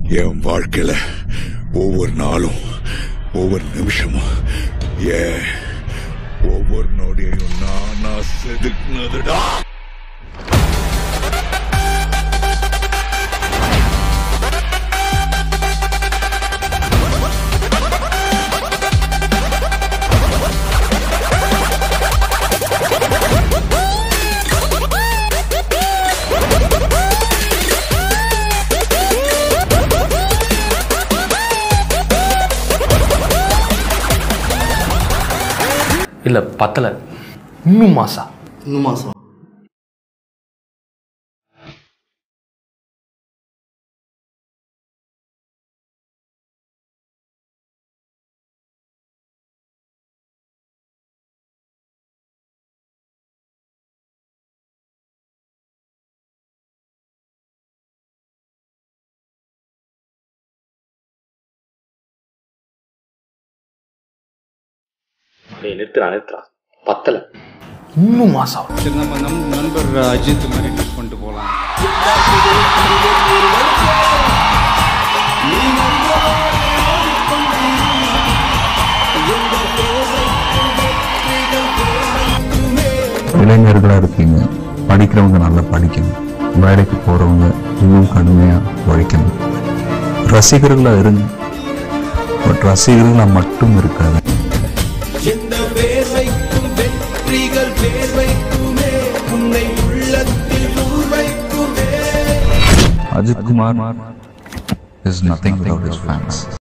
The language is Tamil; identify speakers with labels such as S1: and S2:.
S1: என் வாழ்க்கையில ஒவ்வொரு நாளும் ஒவ்வொரு நிமிஷமும் ஏன் ஒவ்வொரு நொடியையும் நானா செதுக்குனதுடா
S2: இல்லை பத்தலை இன்னும் மாசா
S3: இன்னும் மாதம்
S2: டேய் நிறுத்துறா நிறுத்துறா பத்தலை இன்னும் மாசா
S4: சரி நம்ம நம் நண்பர் அஜித் மாதிரி ட்ரீட் பண்ணிட்டு போகலாம்
S5: இளைஞர்களாக இருக்கீங்க படிக்கிறவங்க நல்லா படிக்கணும் வேலைக்கு போகிறவங்க இன்னும் கடுமையாக உழைக்கணும் ரசிகர்களாக இருங்க பட் ரசிகர்களாக மட்டும் இருக்காது
S6: எந்த வேர்வைக்கும் வெற்றிகள் வேர்வைக்குமே உன்னை உள்ளத்தில் ஊர்வைக்குமே
S5: Ajith Kumar is nothing without his fans